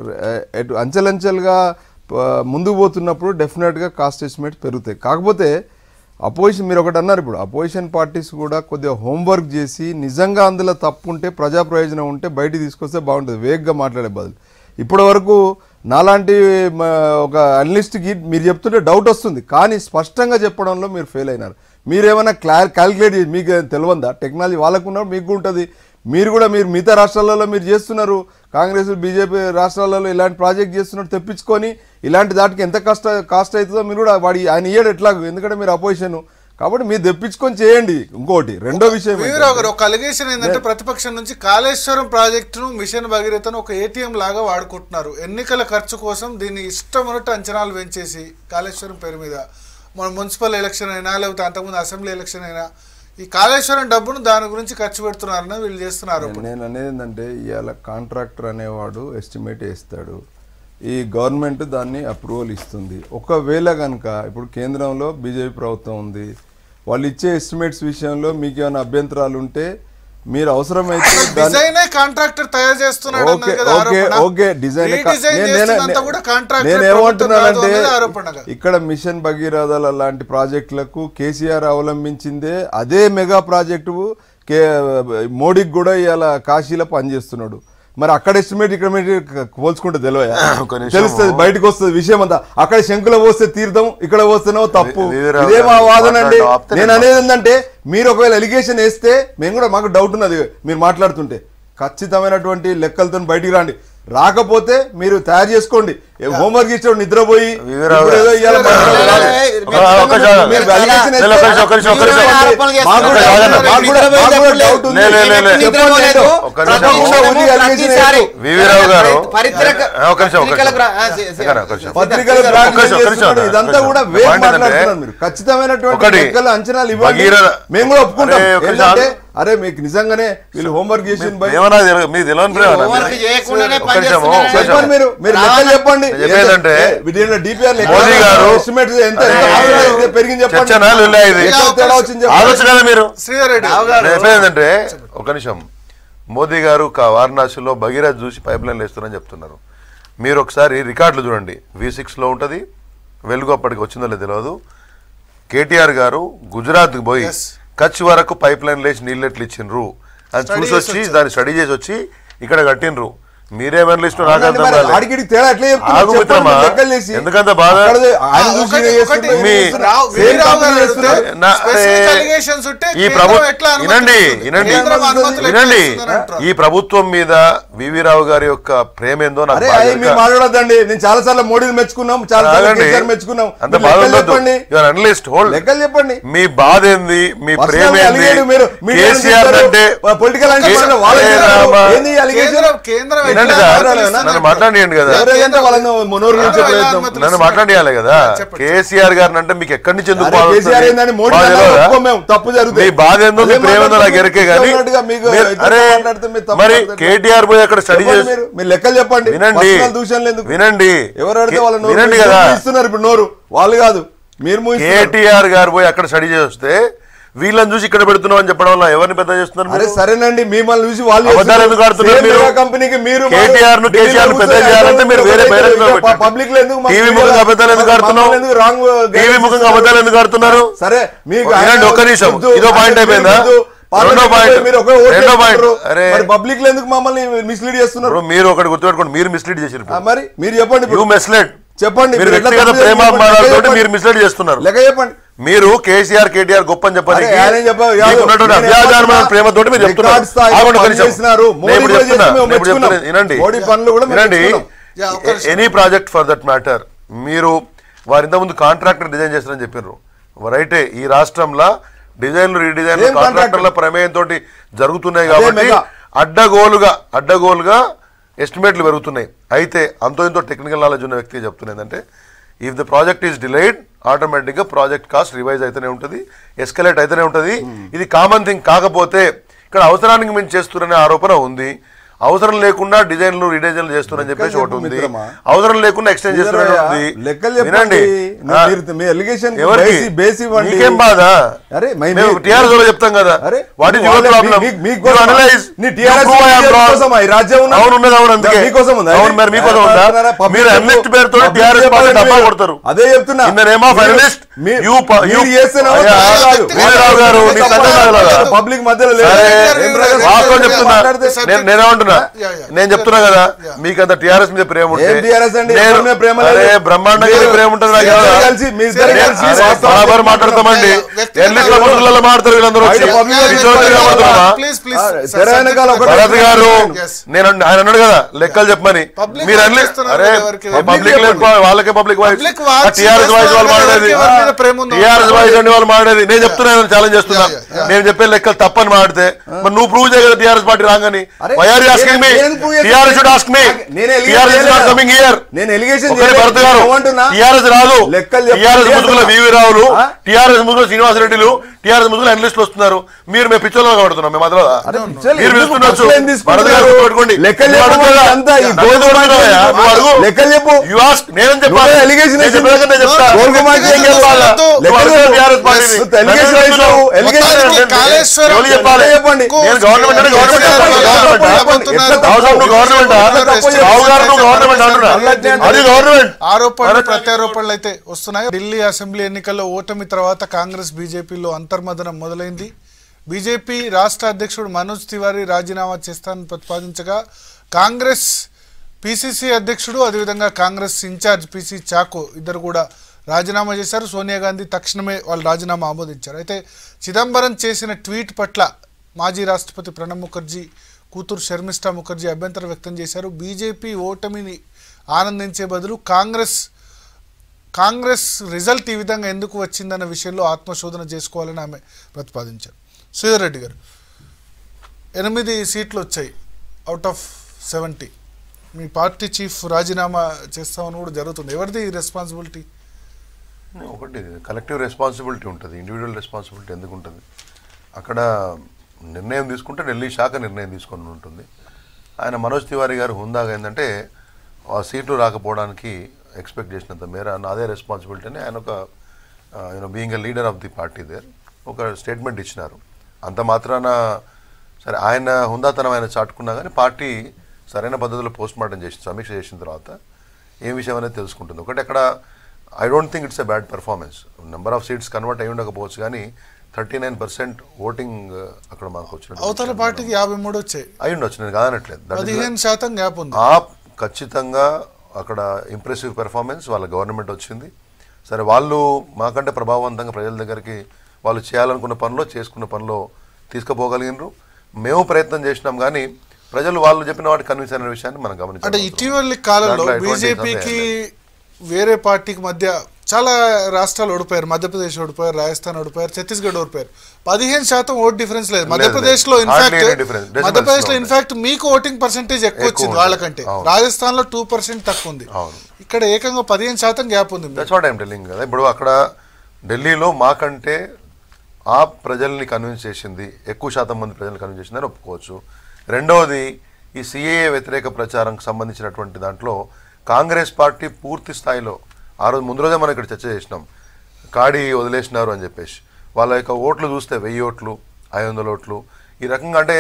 ఎటు అంచెలంచెలుగా ప- ముందుకు పోతున్నప్పుడు డెఫినెట్గా కాస్ట్ ఎస్టిమేట్స్ పెరుగుతాయి కాకపోతే అపోజిషన్ మీరు ఒకటి అన్నారు ఇప్పుడు అపోజిషన్ పార్టీస్ కూడా కొద్దిగా హోంవర్క్ చేసి నిజంగా అందులో తప్పు ఉంటే ప్రజా ప్రయోజనం ఉంటే బయటికి తీసుకొస్తే బాగుంటుంది వేగ్గా మాట్లాడే బదులు ఇప్పటి వరకు నాలాంటి మ- ఒక అనలిస్ట్కి మీరు చెప్తుంటే డౌట్ వస్తుంది కానీ స్పష్టంగా చెప్పడంలో మీరు ఫెయిల్ అయినారు మీరేమైనా క్లా క్యాలిక్యులేట్ చేసి మీకు తెలియందా టెక్నాలజీ వాళ్ళకు ఉన్నప్పుడు మీకు ఉంటుంది మీరు కూడా మీరు మిగతా రాష్ట్రాలలో మీరు చేస్తున్నారు కాంగ్రెస్ బీజేపీ రాష్ట్రాలలో ఇలాంటి ప్రాజెక్ట్ చేస్తున్నారు తెప్పించుకొని ఇలాంటి దాటికి ఎంత కష్ట కాస్ట్ అవుతుందో మీరు కూడా వాడి ఆయన ఇయ్యడు ఎట్లాగో ఎందుకంటే మీరు అపోజిషన్ కాబట్టి మీరు తెప్పించుకొని చేయండి ఇంకోటి రెండో విషయం వీవరావు ఏంటంటే- గారు ఒక అలిగేషన్ ఏంటంటే ప్రతిపక్షం నుంచి కాళేశ్వరం ప్రాజెక్టును మిషన్ భగీరథను ఒక ఏటీఎం లాగా వాడుకుంటున్నారు ఎన్నికల ఖర్చు కోసం దీన్ని ఇష్టం ఉన్నట్టు అంచనాలు పెంచేసి కాళేశ్వరం పేరు మీద మన మున్సిపల్ ఎలక్షన్ అయినా లేకపోతే అంతకుముందు అసెంబ్లీ ఎలక్షన్ అయినా ఈ కాళేశ్వరం డబ్బును దాని గురించి ఖర్చు పెడుతున్నారని వీళ్ళు చేస్తున్నారు నేను- నేను అనేది ఏంటంటే ఇవాళ కాంట్రాక్టర్ అనేవాడు ఎస్టిమేట్ వేస్తాడు ఈ గవర్నమెంట్ దాన్ని అప్రూవల్ ఇస్తుంది ఒకవేళ కనుక ఇప్పుడు కేంద్రంలో బీజేపీ ప్రభుత్వం ఉంది వాళ్ళు ఇచ్చే ఎస్టిమేట్స్ విషయంలో మీకు ఏమైనా అభ్యంతరాలు ఉంటే మీరు అవసరమైతే దాన్ని డిజైన్ కాంట్రాక్టర్ తయారు చేస్తున్నాడు ఓకే అన్నారు కదా ఓకే ఆరోపణ. ఓకే డిజైన్ ఈ డిజైన్ చేస్తున్నంత కూడా కాంట్రాక్టర్ నేను ప్రభుత్వం ఏమంటున్నానంటే కాదు అన్నది ఆరోపణ కదా. ఇక్కడ మిషన్ భగీరథల లాంటి ప్రాజెక్టులకు కేసీఆర్ అవలంబించిందే అదే మెగా ప్రాజెక్టు కే మోడీకి కూడా ఇవాళ కాశీలో పనిచేస్తున్నాడు మరి అక్కడ ఎస్టిమేట్ ఇక్కడ estimate పోల్చుకుంటే తెలియదా ఒక నిమిషము. తెలుస్తుంది బయటకు వస్తుంది విషయం అంతా అక్కడ శంకులో పోస్తే తీర్థం ఇక్కడ పోస్తేనో తప్పు వి- వీరరావు ఇదే మా గారు వాదన అండి మాట్లాడటం ఆపుతారా? నేను అనేది ఏంటంటే మీరు ఒకవేళ ఎలిగేషన్ వేస్తే మేము కూడా మాకు డౌట్ ఉన్నది మీరు మాట్లాడుతుంటే ఖచ్చితమైనటువంటి లెక్కలతో బయటికి రండి రాకపోతే మీరు తయారు చేసుకోండి హోంవర్క్ ఇచ్చాడు నిద్రపోయి వీరరావు ఇప్పుడు ఏదో ఇవాళ మాట్లాడాలి. ఏ, ఏ, ఒక- ఒక నిమిషం. మీరు allegation వేస్తే లేదు, ఒక నిమిషం, ఒక నిమిషం, ఒక నిమిషం. మాకు కూడా- ఒక నిమిషం. మాకు కూడా- మాకు కూడా డౌట్ ఉంది. లే, లే, లే, లే. చెప్పండి ఏంటో. ఒక్క నిమిషం. తప్పకుండా ఉంది allegation ప్రతిసారి ఏంటో. వివిరావు గారు పరిత్రక ఆ, ఒక నిమిషం, ఒక పత్రికల నిమిషం. బ్రా- ఆ, సి- సి- ఒక నిమిషం. పత్రికల ఒక్క బ్రాండ్ నిమిషం, ఒక్క నిమిషం, చేస్తున్నాడు. ఒక్క ఇదంతా నిమిషం. కూడా వేరు పాయింట్ ఏంటంటే, మాట్లాడుతున్నారు మీరు ఖచ్చితమైనటువంటి ఒకటి, లెక్కల అంచనాలు ఇవ్వండి భగీరథ- మేము కూడా ఒప్పుకుంటాం అరే, ఒక ఏంటంటే నిమిషం. అరే మీకు నిజంగానే వీళ్ళు హోంవర్క్ చేసిన బై ఏమన్నా తెలియదు, మీకు తెలియని ప్రేమ హోంవర్క్ చేయకుండానే ఒక్క పని నిమిషం, చేస్తున్నారని ఒక్క నిమిషం. చెప్పండి మీరు మీరు లెక్కలు చెప్పండి నేను చెప్పేదంటే, డిపిఆర్ మోదీ గారు ఎస్టిమేట్ ఎంత ఎంత అరే, మాత్రం ఎంత పెరిగింది చెప్పండి చర్చనా లుల్లా ఇది? ఎక్కడ తేడా వచ్చింది చెప్పండి. ఆలోచన కదా మీరు శ్రీధర్ రెడ్డి నేను చెప్పేది ఏంటంటే ఒక నిమిషం మోదీ గారు కా- వారణాసిలో భగీరథ చూసి పైప్ లైన్లు వేస్తున్నారని చెప్తున్నారు మీరు ఒకసారి రికార్డులు చూడండి వి సిక్స్లో ఉంటుంది వెలుగు అప్పటికి వచ్చిందో లేదో తెలియదు కేటీఆర్ గారు గుజరాత్కి పోయి Yes. కచ్ వరకు పైప్ లైన్ లేచి నీళ్ళు ఎట్లు ఇచ్చిండ్రు అని Study చూసి చేసి వచ్చి వచ్చారు. దాన్ని స్టడీ చేసి వచ్చి ఇక్కడ కట్టిండ్రు మీరేమన్నా లిస్టు నాకు అవునండి, అర్థం మరి కాలేదు ఆడికిడికి తేడా ఎట్లా చెప్తున్నారు? ఆగు చెప్పండి మిత్రమా. మీరు లెక్కలు చేసి. ఎందుకంత బాధ? అక్కడదే ఆయన ఆ, చూసి ఒకటి- ఈయన ఒకటి చేస్తుంటే మీ- ఈయన రావు- చేస్తున్నారు. వీరరావు Same company గారు చేస్తున్నారు. అడిగితే నా- specific అరే, allegations ఉంటే ఈ కేంద్రం ప్రభు- ఎట్లా అనుమతి వినండి, ఇస్తుంది? వినండి. కేంద్రం అనుమతులు ఎట్లా వినండి ఇస్తుందని అంటారు. ఈ ప్రభుత్వం మీద వివి రావు గారి యొక్క ప్రేమ ఏందో నాకు అరే బాగా అయ్యి తెలుసు. మీరు మాట్లాడొద్దండి నేను చాలా సార్లు మోడీని మెచ్చుకున్నాం చాలా సార్లు ఆగండి. కేసీఆర్ మెచ్చుకున్నాం అంత మీరు బాధ లెక్కలు ఉండొద్దు. చెప్పండి You are analyst, hold. లెక్కలు చెప్పండి మీ బాధ ఏంది మీ Personal ప్రేమ ఏంది allegation మీరు మీడియా కేసీఆర్ నుంచి అంటే చెప్తారు, political అంటే కే- మన వాళ్ళకి అరే చెప్తారు. రామా. ఏంది ఈ allegation? కేంద్రం కేంద్రం వినండి ఎట్లా సార్ అనుమతులు ఇస్తుందని నన్ను అంటారు. మాట్లాడియండి కదా ఎవరైతే వాళ్ళని మనోరు నుంచి కేంద్రం ఎలా ప్రయత్నం అనుమతులు నన్ను ఇస్తుంది? మాట్లాడియాలి కదా చెప్పండి. కేసీఆర్ గారిని అంటే మీకు ఎక్కడి నుంచి ఎందుకు అరే బాధ కేసీఆర్ వస్తుంది? ఏందని మోడీ బాధ అన్నా తెలియదా? ఒప్పుకోం మేము, తప్పు జరుగుతుంది మీ బాధ ఏందో మీ అదే ప్రేమ ఏందో నాకు మాట్లాడుతూ ఎరకే మీకు కానీ ఉన్నట్టుగా మీకు మీరు- ఇద్దరు అరే మాట్లాడితే మీరు తప్పు మరి మాట్లాడతారు. కేటీఆర్ పోయి అక్కడ స్టడీ చెప్పండి చేసి మీరు మీరు లెక్కలు చెప్పండి వినండి Personal దూషణలు ఎందుకు వినండి ఎవరు అడితే వాళ్ళ నోరు వినండి మూయిస్తారు. కదా మూయిస్తున్నారు ఇప్పుడు నోరు వాళ్ళు కాదు మీరు మూయిస్తున్నారు. కేటీఆర్ గారు పోయి అక్కడ స్టడీ చేస్తే వీళ్ళని చూసి ఇక్కడ పెడుతున్నాం అని చెప్పడం వల్ల ఎవరిని పెద్ద చేస్తున్నారు అరే మీరు? సరేనండి మిమ్మల్ని చూసి వాళ్ళు అబద్ధాలు ఎందుకు ఆడుతున్నారు Same మీరు? మెగా కంపెనీకి మీరు కేటీఆర్ ను కేసీఆర్ ను పెద్ద చేయాలంటే మీరు వేరే బహిరంగ పబ్లిక్ లో ఎందుకు టీవీ ముఖంగా అబద్ధాలు ఎందుకు ఆడుతున్నావు రాంగ్ టీవీ ముఖంగా అబద్ధాలు ఎందుకు ఆడుతున్నారు సరే మీకు వినండి, ఒక్క నిమిషం. వద్దు. ఇదో పాయింట్ అంటే అయిపోయిందా? మీరు పార్లమెంట్ రెండో పాయింట్. మీరు ఒకే ఓటు రెండో పాయింట్. వేసుకుంటారు. అరే. మరి పబ్లిక్ లో ఎందుకు మమ్మల్ని మిస్లీడ్ చేస్తున్నారు ఇప్పుడు మీరు ఒకటి గుర్తుపెట్టుకోండి మీరు మిస్లీడ్ చేసారు ఆ, మరి మీరు చెప్పండి యూ ఇప్పుడు. మిస్లీడ్ చెప్పండి మీరు మీరు ఎట్లా వ్యక్తిగత తప్పు చేసి చెప్పండి. ప్రేమాభిమానాలతో లెక్క మీరు చెప్పండి. మిస్లీడ్ చేస్తున్నారు లెక్క చెప్పండి మీరు కేసీఆర్ కేటీఆర్ గొప్ప అని చెప్పని అరే, ఆయన చెప్ప- కాదు. ఉన్నటువంటి నేను అవ్యాజానమైన ఏమంటున్నా? ప్రేమతోటి మీరు చెప్తున్నారు రికార్డ్ స్థాయిలో ఆగండి ఒక పని నిమిషం. చేసినారు. నేను మోడీ ఇప్పుడు కూడా చెప్తున్నా. చేసి మేము నేను ఇప్పుడు మెచ్చుకున్నాం. చెప్తున్నా. వినండి మోడీ పనులు కూడా మేము వినండి మెచ్చుకున్నాం. యా, ఒక్క నిమిషం. Any project for that matter మీరు వారి ఇంతకుముందు కాంట్రాక్టర్ డిజైన్ చేస్తారని చెప్పారు రైటే ఈ రాష్ట్రంలో డిజైన్లు రీడిజైన్లు ఏం కాంట్రాక్టర్ల ప్రమేయంతో జరుగుతున్నాయి అదే కాబట్టి మెగా. అడ్డగోలుగా అడ్డగోలుగా ఎస్టిమేట్లు పెరుగుతున్నాయి అయితే అంతో ఇంతో టెక్నికల్ నాలెడ్జ్ ఉన్న వ్యక్తి చెప్తున్నా ఏంటంటే if the project is delayed ఆటోమేటిక్గా ప్రాజెక్ట్ కాస్ట్ రివైజ్ అయితేనే ఉంటుంది ఎస్కలేట్ అయితేనే ఉంటుంది ఇది కామన్ థింగ్ కాకపోతే ఇక్కడ అవసరానికి మించి చేస్తున్నారనే ఆరోపణ ఉంది అవసరం లేకుండా డిజైన్లు రీడిజైన్లు చేస్తున్నారని చెప్పేసి ఒకటి ఉంది మిత్రమా. అవసరం లేకుండా ఎక్స్టెండ్ చేస్తున్నట్టు ఉంది లెక్కలు వినండి చెప్పండి ఆ, మీరు- మీ ఎలిగేషన్ ఎవరికి బేస్ ఇవ్వండి మీకేం బాధ అరే, మై- మేము మీ- టీఆర్ఎస్ లో చెప్తాం కదా అరే వాట్ ఇస్ యువర్ వాళ్ళే- ప్రాబ్లం మీ- మీ- మీకోసం- నీ TRS కోసమా ఈ రాజ్యం ఉన్నది? అవును ఉన్నది అవును అందుకే మీకోసం ఉందా? అవును మరి మీకోసం అరే, ఉందా అంటున్నారా? Public మీరు చెప్పు. అన్లిస్ట్ పేరుతో Public టీఆర్ఎస్ పార్టీ చెప్పండి డబ్బా మీరు. కొడతారు అదే చెప్తున్నా ఇన్ ద నేమ్ ఆఫ్ మీరు- అనలిస్ట్ మీ- యూ మీరు చేస్తున్నావా? అయ్యా, కాదు. వీరరావు గారు నీ సంగతి కాదు. పబ్లిక్ మధ్యలో లేదు. సరే ఏం ప్రకాశం వాస్తవం గారు చెప్తున్నా మాట్లాడితే నేను నేనేమంటున్నా యా, యా. నేను చెప్తున్నా కదా మీకు అంత టీఆర్ఎస్ మీద ప్రేమ ఉంటే ఏం TRS అండి? నేను- ఎవరి మీద ప్రేమ లేదు? అరే బ్రహ్మాండంగా మీరు- ప్రేమ ఉంటుంది నాకు మీ ఇద్దరు ఎవరా? కలిసి- మీ ఇద్దరు నేను- కలిసి అరే, వాస్తవాలు బరాబర్ చెప్తున్నారు. మాట్లాడతామండి వ్యక్తిగత ఎన్నిట్ల ముసుగులలో మాట్లాడతారు వీళ్ళందరూ వచ్చి బయట public ఈ చోటు చెప్పాలి. కనబడుతున్నామా? ప్లీజ్ ప్లీజ్ ఆ, తెర వెనకాల ఒకటి- భరత్ గారు Yes. నేను అన్న- ఆయన అన్నాడు కదా లెక్కలు చెప్పమని Public మీరు వాయిస్ అన్ని చేస్తున్నారు అరే కదా ఎవరికి? పబ్లిక్ వాళ్ళకే public voice Public voice TRS voice వాళ్ళు చేస్తున్నారు మాట్లాడేది ఎవరికి ఎవరి మీద ప్రేమ ఉందో. టీఆర్ఎస్ వాయిస్ అండి వాళ్ళు మాట్లాడేది నేను చెప్తున్నా ఛాలెంజ్ చేస్తున్నా Yeah, yeah, yeah. నేను చెప్పే లెక్కలు తప్పని మాట్లాడితే మరి నువ్వు ప్రూవ్ చేయగల టీఆర్ఎస్ పార్టీ రాగాని అరే, వైఆర్ asking me. నేను prove చేస్తాను. TRS should ask me. నేను TRS allegation is not చేయలేదు. coming here. నేను ఎలిగేషన్ ఒకటి భరత్ గారు టీఆర్ఎస్ రాదు లెక్కలు చెప్పండి. టీఆర్ఎస్ ముసుగుల వివి రావులు ఆ? టీఆర్ఎస్ ముసుగుల శ్రీనివాసరెడ్డిలు టీఆర్ఎస్ ముసుగుల అనలిస్టులు వస్తున్నారు మీరు మేము పిచ్చోళ్ళు కనబడుతున్నాం మేము అదలో మీరు పిలుస్తుండొచ్చు భరత్ గారు గుర్తుపెట్టుకోండి. లెక్కలు నువ్వు చెప్పు అడుగుతావా? అంతా ఈ నన్ను గోధుమ ఎందుకు అడుగుతావా? నువ్వు అడుగు. లెక్కలు చెప్పు You ask. నేనేం చెప్పాలి? నువ్వే allegation నేను వేసి- చెప్పేదాకా నేను చెప్తా. గోల్కొండకి ఏం చెప్పాలా? చెప్పాలి? నువ్వు లెక్కలు అడుగుతావు చెప్పు. TRS పార్టీని. నువ్వు allegation నన్ను వేసావు. చెప్తున్నావు. allegation మొత్తానికి నేను- కాళేశ్వరం ఎవరు చెప్పాలి? చెప్పండి. నేను గవర్నమెంట్ అంటే గవర్నమెంట్ చెప్పాలి. గవర్నమెంట్ ఎట్లా రావు సార్ నువ్వు గవర్నమెంట్ రావు గారు నువ్వు గవర్నమెంట్ అంటున్నా అది గవర్నమెంట్ ఆరోపణలు ప్రత్యారోపణలు అయితే వస్తున్నాయి ఢిల్లీ అసెంబ్లీ ఎన్నికల్లో ఓటమి తర్వాత కాంగ్రెస్ బీజేపీలో అంతర్మదనం మొదలైంది బీజేపీ రాష్ట్ర అధ్యక్షుడు మనోజ్ తివారీ రాజీనామా చేస్తానని ప్రతిపాదించగా కాంగ్రెస్ పిసిసి అధ్యక్షుడు అదేవిధంగా కాంగ్రెస్ ఇన్ఛార్జ్ పిసి చాకో ఇద్దరు కూడా రాజీనామా చేశారు సోనియా గాంధీ తక్షణమే వాళ్ళు రాజీనామా ఆమోదించారు అయితే చిదంబరం చేసిన ట్వీట్ పట్ల మాజీ రాష్ట్రపతి ప్రణబ్ ముఖర్జీ కూతురు శర్మిష్ఠా ముఖర్జీ అభ్యంతరం వ్యక్తం చేశారు బీజేపీ ఓటమిని ఆనందించే బదులు కాంగ్రెస్ కాంగ్రెస్ రిజల్ట్ ఈ విధంగా ఎందుకు వచ్చిందన్న విషయంలో ఆత్మశోధన చేసుకోవాలని ఆమె ప్రతిపాదించారు సుధీర్ రెడ్డి గారు ఎనిమిది సీట్లు వచ్చాయి అవుట్ ఆఫ్ సెవెంటీ మీ పార్టీ చీఫ్ రాజీనామా చేస్తామని కూడా జరుగుతుంది ఎవరిది రెస్పాన్సిబిలిటీ ఒకటి కలెక్టివ్ రెస్పాన్సిబిలిటీ ఉంటుంది ఇండివిజువల్ రెస్పాన్సిబిలిటీ ఎందుకు ఉంటుంది అక్కడ నిర్ణయం తీసుకుంటే ఢిల్లీ శాఖ నిర్ణయం తీసుకొని ఉంటుంది ఆయన మనోజ్ తివారీ గారు హుందాగా ఏంటంటే ఆ సీట్లు రాకపోవడానికి ఎక్స్పెక్ట్ చేసినంత మేర నాదే రెస్పాన్సిబిలిటీ అని ఆయన ఒక you know being a leader of the party there ఒక స్టేట్మెంట్ ఇచ్చినారు అంత మాత్రాన సరే ఆయన హుందాతనం ఆయన చాటుకున్నా కానీ పార్టీ సరైన పద్ధతిలో పోస్ట్ మార్టం చేసి సమీక్ష చేసిన తర్వాత ఏం విషయం అనేది తెలుసుకుంటుంది ఒకటి అక్కడ I don't think it's a bad performance number of seats convert అయి ఉండకపోవచ్చు కానీ థర్టీ నైన్ పర్సెంట్ ఓటింగ్ అక్కడ మనకు వచ్చిన అవతల పార్టీకి యాభై మూడు వచ్చాయి అయి ఉండొచ్చు నేను కాదనట్లేదు That is the- పదిహేను శాతం గ్యాప్ ఉంది ఆప్ ఖచ్చితంగా అక్కడ ఇంప్రెసివ్ పెర్ఫార్మెన్స్ వాళ్ళ గవర్నమెంట్ వచ్చింది సరే వాళ్ళు మాకంటే ప్రభావవంతంగా ప్రజల దగ్గరికి వాళ్ళు చేయాలనుకున్న పనిలో చేసుకున్న పనిలో తీసుకుపోగలిగినారు మేము ప్రయత్నం చేసినాం కానీ ప్రజలు వాళ్ళు చెప్పిన వాటి కన్విన్స్ అయిన విషయాన్ని మనం అంటే గమనించాలి ఇటీవలి కాలంలో దాంట్లో ఎటువంటి బీజేపీకి సందేహం వేరే పార్టీకి మధ్య చాలా రాష్ట్రాలు ఓడిపోయారు మధ్యప్రదేశ్ ఓడిపోయారు రాజస్థాన్ ఓడిపోయారు ఛత్తీస్గఢ్ ఓడిపోయారు పదిహేను శాతం ఓట్ డిఫరెన్స్ లేదు మధ్యప్రదేశ్ లో లేదు. In fact Hardly any difference. Decimals Madhya Pradesh లో లో ఇన్ఫాక్ట్ మీకు ఓటింగ్ పర్సెంటేజ్ ఎక్కువ ఎక్కువ వచ్చింది ఉంటుంది. వాళ్ళకంటే అవును. రాజస్థాన్ లో టూ పర్సెంట్ తక్కువ ఉంది అవును. ఇక్కడ ఏకంగా పదిహేను శాతం గ్యాప్ ఉంది మీకు. దట్స్ వాట్ ఐమ్ టెల్లింగ్ కదా ఇప్పుడు అక్కడ ఢిల్లీలో మాకంటే ఆ ప్రజల్ని కన్విన్స్ చేసింది ఎక్కువ శాతం మంది ప్రజల్ని కన్విన్స్ చేసిందని ఒప్పుకోవచ్చు రెండవది ఈ సిఏఏ వ్యతిరేక ప్రచారంకి సంబంధించినటువంటి దాంట్లో కాంగ్రెస్ పార్టీ పూర్తి స్థాయిలో ఆ రోజు ముందు రోజే మనం ఇక్కడ చర్చ చేసినాం కాడి వదిలేసినారు అని చెప్పేసి వాళ్ళ యొక్క ఓట్లు చూస్తే వెయ్యి ఓట్లు ఐదు వందల ఓట్లు ఈ రకంగా అంటే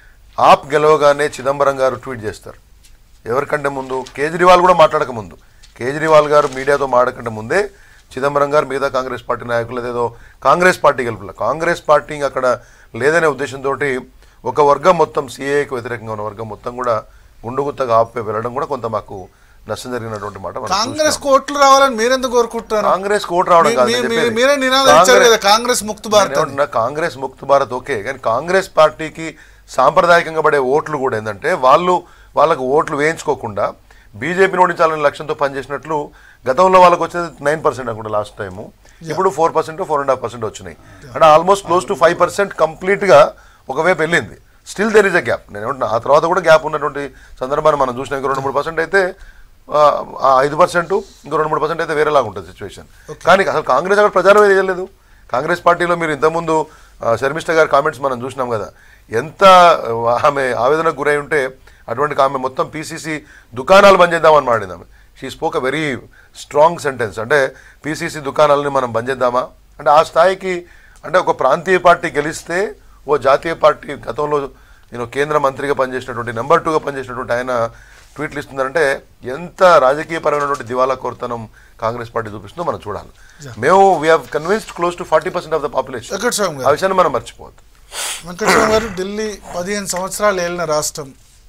ఆప్ గెలవగానే చిదంబరం గారు ట్వీట్ చేస్తారు ఎవరికంటే ముందు కేజ్రీవాల్ కూడా మాట్లాడక ముందు కేజ్రీవాల్ గారు మీడియాతో మాట్లాడకంటే ముందే చిదంబరం గారు మిగతా కాంగ్రెస్ పార్టీ నాయకులు ఏదో కాంగ్రెస్ పార్టీ గెలుపుల కాంగ్రెస్ పార్టీ ఇంకా అక్కడ లేదనే ఉద్దేశంతో ఒక వర్గం మొత్తం సిఏకి వ్యతిరేకంగా ఉన్న వర్గం మొత్తం కూడా గుండుగుత్తగా ఆపే వెళ్ళడం కూడా కొంత మాకు నష్టం జరిగినటువంటి మాట మనం కాంగ్రెస్ చూస్తున్నాం. కోట్లు రావాలని మీరెందుకు కోరుకుంటున్నారు కాంగ్రెస్ కోట్ రావడం మీ- కాదు మీ- నేను మీ- చెప్పేది. మీరే నినాదం ఇచ్చారు కాంగ్రెస్- కదా కాంగ్రెస్ ముక్త్ భారత్ అని. నేనేమంటున్నా, కాంగ్రెస్ ముక్త భారత్ ఓకే కానీ కాంగ్రెస్ పార్టీకి సాంప్రదాయకంగా పడే ఓట్లు కూడా ఏంటంటే వాళ్ళు వాళ్ళకు ఓట్లు వేయించుకోకుండా బీజేపీని ఓడించాలనే లక్ష్యంతో పనిచేసినట్లు గతంలో వాళ్ళకి వచ్చేది నైన్ పర్సెంట్ అనుకుంటా లాస్ట్ టైము ఇప్పుడు four percent four and half percent వచ్చినాయి అంటే almost close to five percent కంప్లీట్గా ఒకవైపు వెళ్ళింది still there is a gap నేను ఏమంటున్నా ఆ తర్వాత కూడా గ్యాప్ ఉన్నటువంటి సందర్భాన్ని మనం చూసినా ఇంకో రెండు మూడు పర్సెంట్ అయితే ఆ, ఆ ఐదు పర్సెంట్ ఇంకో రెండు మూడు పర్సెంట్ అయితే వేరేలాగా ఉంటుంది సిచ్యువేషన్ కానీ అసలు కాంగ్రెస్ అక్కడ ప్రచారమే చేయలేదు కాంగ్రెస్ పార్టీలో మీరు ఇంతకుముందు ఆ, శర్మిష్ఠ గారి కామెంట్స్ మనం చూసినాం కదా ఎంత ఆ, ఆమె ఆవేదనకు గురై ఉంటే అటువంటి ఆమె మొత్తం పీసీసీ దుకాణాలు బంద్ చేద్దామని మాడింది ఆమె she spoke a very strong sentence అంటే పీసీసీ దుకాణాలని మనం బంద్ చేద్దామా అంటే ఆ స్థాయికి అంటే ఒక ప్రాంతీయ పార్టీ గెలిస్తే ఓ జాతీయ పార్టీ గతంలో నేను కేంద్ర మంత్రిగా పనిచేసినటువంటి నెంబర్ టూగా పనిచేసినటువంటి ఆయన ట్వీట్లు ఇస్తున్నారంటే ఎంత రాజకీయపరమైనటువంటి దివాలా కోరుతనం కాంగ్రెస్ పార్టీ చూపిస్తుందో మనం చూడాలి మేము we have convinced close to forty percent of the population Venkataswamy ఆ గారు విషయాన్ని మనం మర్చిపోవద్దు వెంకటస్వామి గారు ఢిల్లీ పదిహేను సంవత్సరాలు ఏలిన రాష్ట్రం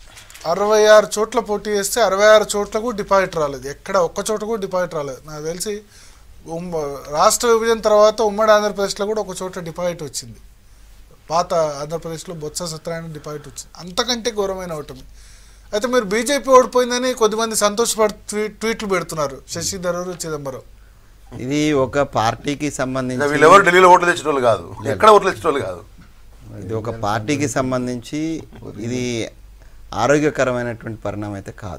అరవై ఆరు చోట్ల పోటీ చేస్తే అరవై ఆరు చోట్లకు డిపాజిట్ రాలేదు ఎక్కడ ఒక్క చోట కూడా డిపాజిట్ రాలేదు నాకు తెలిసి ఉమ్మ రాష్ట్ర విభజన తర్వాత ఉమ్మడి ఆంధ్రప్రదేశ్లో కూడా ఒక చోట డిపాజిట్ వచ్చింది పాత ఆంధ్రప్రదేశ్లో బొత్స సత్యనారాయణ డిపాజిట్ వచ్చింది అంతకంటే ఘోరమైన ఓటమి అయితే మీరు బీజేపీ ఓడిపోయిందని కొద్దిమంది సంతోషపడి ట్వీట్ ట్వీట్లు పెడుతున్నారు శశి థరూర్ చిదంబరం ఇది ఒక పార్టీకి సంబంధించి వీళ్ళెవరు ఢిల్లీలో ఓట్లు తెచ్చిన వాళ్ళు కాదు ఎక్కడ ఓట్లు తెచ్చిన వాళ్ళు కాదు ఇది ఒక పార్టీకి సంబంధించి ఇది ఆరోగ్యకరమైనటువంటి పరిణామం అయితే కాదు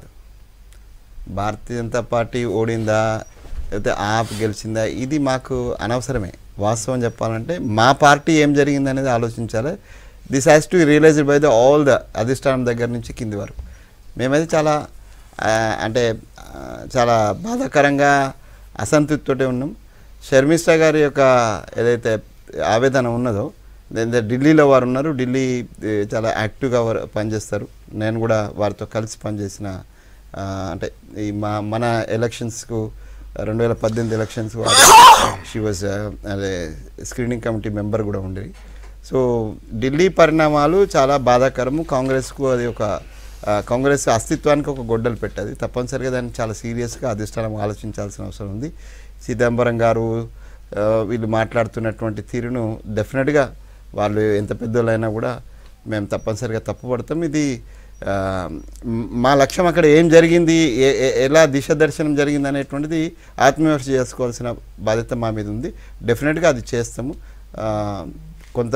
భారతీయ జనతా పార్టీ ఓడిందా లేకపోతే ఆప్ గెలిచిందా ఇది మాకు అనవసరమే వాస్తవం చెప్పాలంటే మా పార్టీ ఏం జరిగింది అనేది ఆలోచించాలి this has to realized by the all the అధిష్టానం దగ్గర నుంచి కింది వరకు మేమైతే చాలా ఆ, అంటే ఆ, చాలా బాధాకరంగా అసంతృప్తితోటే ఉన్నాం షర్మిష్ఠా గారి యొక్క ఏదైతే ఆవేదన ఉన్నదో then ఢిల్లీలో వారు ఉన్నారు ఢిల్లీ ఏ, చాలా యాక్టివ్గా వారు పనిచేస్తారు నేను కూడా వారితో కలిసి పనిచేసిన ఆ, అంటే ఈ మా మన ఎలక్షన్స్కు రెండు వేల పద్దెనిమిది ఎలక్షన్స్ షీ వాజ్ అదే స్క్రీనింగ్ కమిటీ మెంబర్ కూడా ఉండేది సో ఢిల్లీ పరిణామాలు చాలా బాధాకరము కాంగ్రెస్కు అది ఒక ఆ, కాంగ్రెస్ అస్తిత్వానికి ఒక గొడ్డలు పెట్టది తప్పనిసరిగా దాన్ని చాలా సీరియస్గా అధిష్టానం ఆలోచించాల్సిన అవసరం ఉంది చిదంబరం గారు ఆ, వీళ్ళు మాట్లాడుతున్నటువంటి తీరును డెఫినెట్గా వాళ్ళు ఎంత పెద్దోళ్ళైనా కూడా మేము తప్పనిసరిగా తప్పుపడతాం ఇది ఆ, మ్- మా లక్ష్యం అక్కడ ఏం జరిగింది ఏ- ఏ- ఎలా దిశ దర్శనం జరిగింది అనేటువంటిది ఆత్మవిమర్శ చేసుకోవాల్సిన బాధ్యత మా మీద ఉంది డెఫినెట్గా అది చేస్తాము ఆ, కొంత